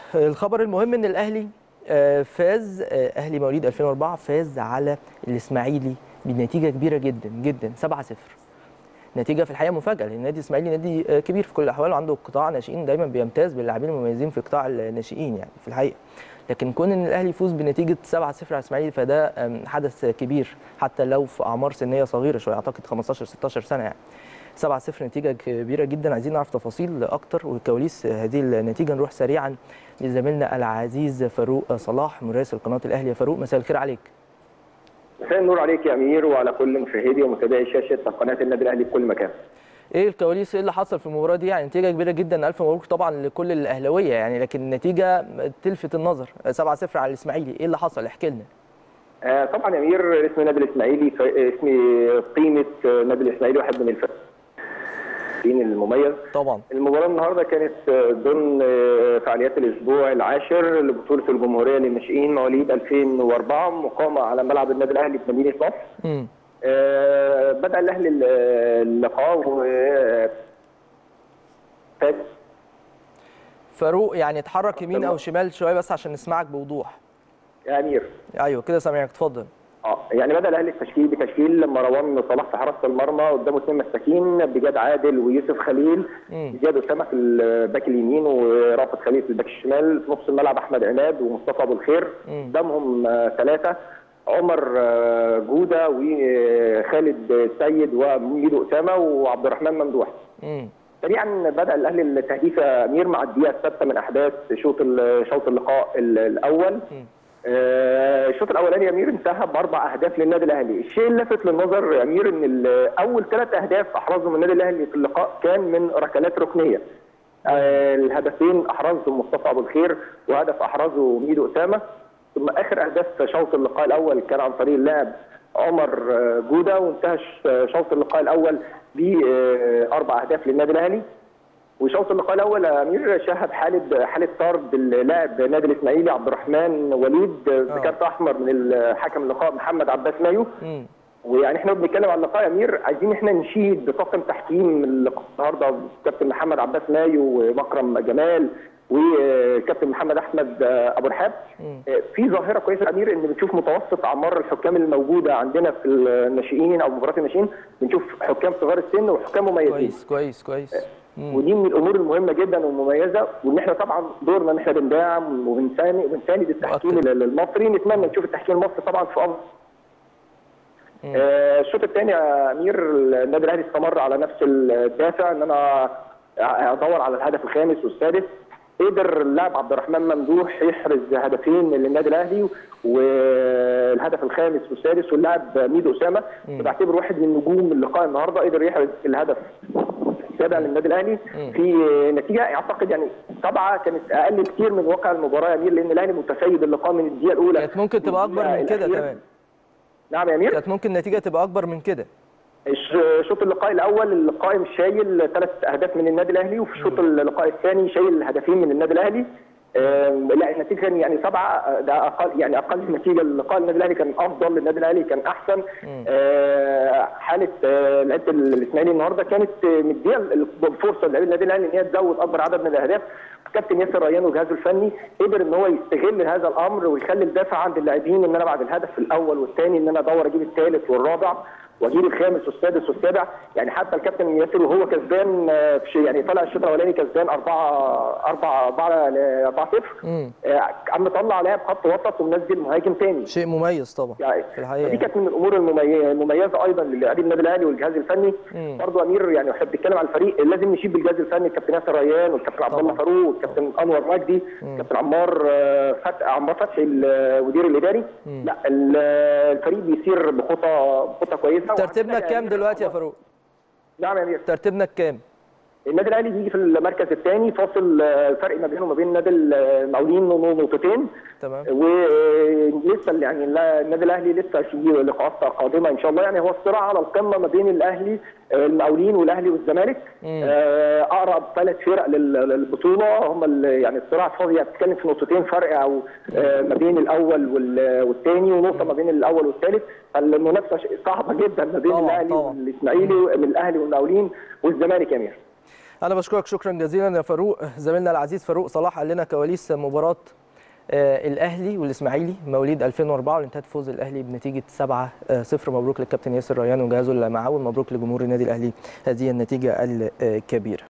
الخبر المهم ان الاهلي آه، فاز آه، اهلي مواليد 2004 فاز على الاسماعيلي بنتيجه كبيره جدا جدا 7-0 نتيجه في الحقيقه مفاجاه لان النادي الاسماعيلي نادي آه، كبير في كل الاحوال وعنده قطاع ناشئين دايما بيمتاز باللاعبين المميزين في قطاع الناشئين يعني في الحقيقه لكن كون ان الاهلي يفوز بنتيجه 7-0 على الاسماعيلي فده آم، حدث كبير حتى لو في اعمار سنيه صغيره شويه اعتقد 15 16 سنه يعني 7-0 نتيجه كبيره جدا عايزين نعرف تفاصيل اكتر وكواليس هذه النتيجه نروح سريعا لزميلنا العزيز فاروق صلاح مراسل قناه الاهلي يا فاروق مساء الخير عليك مساء النور عليك يا امير وعلى كل مشاهدي ومتابعي شاشه قناه النادي الاهلي في كل مكان. ايه الكواليس ايه اللي حصل في المباراه دي يعني نتيجه كبيره جدا الف مبروك طبعا لكل الاهلاويه يعني لكن النتيجه تلفت النظر 7-0 على الاسماعيلي ايه اللي حصل احكي لنا آه طبعا يا امير اسم النادي الاسماعيلي ف- اسم قيمه النادي الاسماعيلي واحد من الفريقين المميز طبعا المباراه النهارده كانت آه، ضمن آه، فعاليات الاسبوع العاشر لبطوله الجمهوريه للناشئين مواليد 2004 مقامه على ملعب النادي الاهلي في مدينه نصر امم آه، بدا الاهلي ال- اللقاء و آه، فاز فاروق يعني اتحرك يمين او شمال شويه بس عشان نسمعك بوضوح يا امير ايوه كده سامعك اتفضل اه يعني بدا الاهلي التشكيل بتشكيل مروان صلاح في حراسه المرمى قدامه اثنين مساكين بجاد عادل ويوسف خليل مم. زياد اسامه في الباك اليمين ورافت خليل في الباك الشمال في نص الملعب احمد عماد ومصطفى ابو الخير مم. قدامهم آه، ثلاثه عمر آه، جوده وخالد السيد وميدو اسامه وعبد الرحمن ممدوح امم سريعا بدا الاهلي التهديف يا امير مع الدقيقه السادسه من احداث شوط ال- شوط اللقاء ال- الاول مم. آه، الشوط الاولاني يا امير انتهى باربع اهداف للنادي الاهلي، الشيء اللافت للنظر يا امير ان ال- اول ثلاث اهداف احرزهم النادي الاهلي في اللقاء كان من ركلات ركنيه. آه، الهدفين احرزهم مصطفى ابو الخير وهدف احرزه ميدو اسامه ثم اخر اهداف شوط اللقاء الاول كان عن طريق اللاعب عمر آه، جوده وانتهى ش- شوط اللقاء الاول باربع اهداف للنادي الاهلي. وشوط اللقاء الاول يا امير شهد حاله حاله طرد اللاعب نادي الاسماعيلي عبد الرحمن وليد بكارت احمر من حكم اللقاء محمد عباس مايو امم ويعني احنا بنتكلم عن اللقاء يا امير عايزين احنا نشيد بطاقم تحكيم اللقاء النهارده كابتن محمد عباس مايو ومكرم جمال وكابتن محمد احمد ابو رحاب مم. في ظاهره كويسه يا امير ان بنشوف متوسط اعمار الحكام الموجوده عندنا في الناشئين او مباريات الناشئين بنشوف حكام صغار السن وحكام مميزين كويس كويس كويس مم. ودي من الامور المهمه جدا والمميزه وان احنا طبعا دورنا ان احنا بندعم وبنساند وبنساند التحكيم مؤكد. المصري نتمنى نشوف التحكيم المصري طبعا في افضل مم. آه، الشوط الثاني يا امير النادي الاهلي استمر على نفس الدافع ان انا ادور على الهدف الخامس والسادس قدر اللاعب عبد الرحمن ممدوح يحرز هدفين للنادي الاهلي والهدف الخامس والسادس واللاعب ميدو اسامه مم. بعتبره واحد من نجوم اللقاء النهارده قدر يحرز الهدف السابع للنادي الاهلي مم. في نتيجه اعتقد يعني سبعه كانت اقل كتير من واقع المباراه يا امير لان الاهلي متسيد اللقاء من الدقيقه الاولى كانت ممكن تبقى اكبر من كده الأخيرة. كمان نعم يا امير كانت ممكن النتيجه تبقى اكبر من كده الش- شوط اللقاء الاول القائم شايل ثلاث اهداف من النادي الاهلي وفي الشوط اللقاء الثاني شايل هدفين من النادي الاهلي آم، لا النتيجه كان يعني سبعه ده اقل يعني اقل نتيجه اللقاء النادي الاهلي كان افضل للنادي الاهلي كان احسن مم. آه، حاله آه، لعيبه الاسماعيلي النهارده كانت آه، مديه الفرصه للعيبه النادي الاهلي ان هي تزود اكبر عدد من الاهداف كابتن ياسر ريان وجهازه الفني قدر ان هو يستغل هذا الامر ويخلي الدافع عند اللاعبين ان انا بعد الهدف الاول والثاني ان انا ادور اجيب الثالث والرابع واجيب الخامس والسادس والسابع يعني حتى الكابتن ياسر وهو كسبان آه، في شيء- يعني طلع الشوط الاولاني كسبان 4 4 4 4 0 مم. عم مطلع لاعب خط وسط ومنزل مهاجم ثاني شيء مميز طبعا يعني في الحقيقة دي كانت من الامور الممي- المميزه ايضا للاعبين النادي الاهلي والجهاز الفني مم. برضه امير يعني احب اتكلم على الفريق لازم نشيد بالجهاز الفني الكابتن ياسر ريان والكابتن عبد الله طبعا. فاروق والكابتن انور مجدي الكابتن عمار آه، فتحي عمار فتحي المدير الاداري مم. لا ال- الفريق بيسير بخطى بخطى كويسه ترتيبنا وعندنا كام يعني- دلوقتي يا فاروق نعم يا امير ترتيبنا كام النادي الاهلي بيجي في المركز الثاني فاصل آه، الفرق ما بينه وما بين نادي المقاولين نقطتين تمام ولسه يعني لا- النادي الاهلي لسه في لقاءات قادمه ان شاء الله يعني هو الصراع على القمه ما بين الاهلي آه، المقاولين والاهلي والزمالك مم. آه، اقرب ثلاث فرق لل- للبطوله هم ال- يعني الصراع فاضي يعني بتتكلم في نقطتين فرق او آه، ما بين الاول وال- والثاني ونقطه ما بين الاول والثالث فالمنافسه ش- صعبه جدا ما بين طبعاً، الاهلي طبعاً. والاسماعيلي من الاهلي والمقاولين والزمالك يا امير انا بشكرك شكرا جزيلا يا فاروق زميلنا العزيز فاروق صلاح قال لنا كواليس مباراه آه، الاهلي والاسماعيلي مواليد 2004 واللي انتهت فوز الاهلي بنتيجه 7 0 مبروك للكابتن ياسر ريان وجهازه المعاون مبروك لجمهور النادي الاهلي هذه النتيجه الكبيره